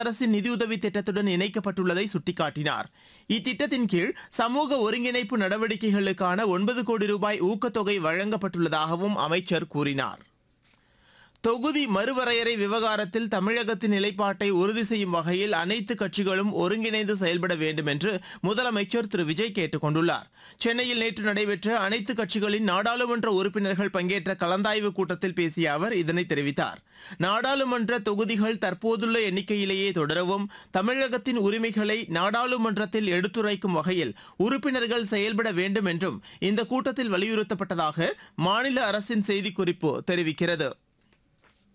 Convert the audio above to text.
அரசின் நிதியுதவி திட்டத்துடன் இணைக்கப்பட்டுள்ளதை சுட்டிக்காட்டினார் இத்திட்டத்தின் கீழ் சமூக ஒருங்கிணைப்பு நடவடிக்கைகளுக்கான ஒன்பது கோடி ரூபாய் ஊக்கத்தொகை வழங்கப்பட்டுள்ளதாகவும் அமைச்சர் கூறினார் தொகுதி மறுவரையறை விவகாரத்தில் தமிழகத்தின் நிலைப்பாட்டை உறுதி செய்யும் வகையில் அனைத்து கட்சிகளும் ஒருங்கிணைந்து செயல்பட வேண்டும் என்று முதலமைச்சர் திரு விஜய் கேட்டுக் கொண்டுள்ளார் சென்னையில் நேற்று நடைபெற்ற அனைத்து கட்சிகளின் நாடாளுமன்ற உறுப்பினர்கள் பங்கேற்ற கலந்தாய்வு கூட்டத்தில் பேசிய அவர் இதனை தெரிவித்தார் நாடாளுமன்ற தொகுதிகள் தற்போதுள்ள எண்ணிக்கையிலேயே தொடரவும் தமிழகத்தின் உரிமைகளை நாடாளுமன்றத்தில் எடுத்துரைக்கும் வகையில் உறுப்பினர்கள் செயல்பட வேண்டும் என்றும் இந்த கூட்டத்தில் வலியுறுத்தப்பட்டதாக மாநில அரசின் செய்திக்குறிப்பு தெரிவிக்கிறது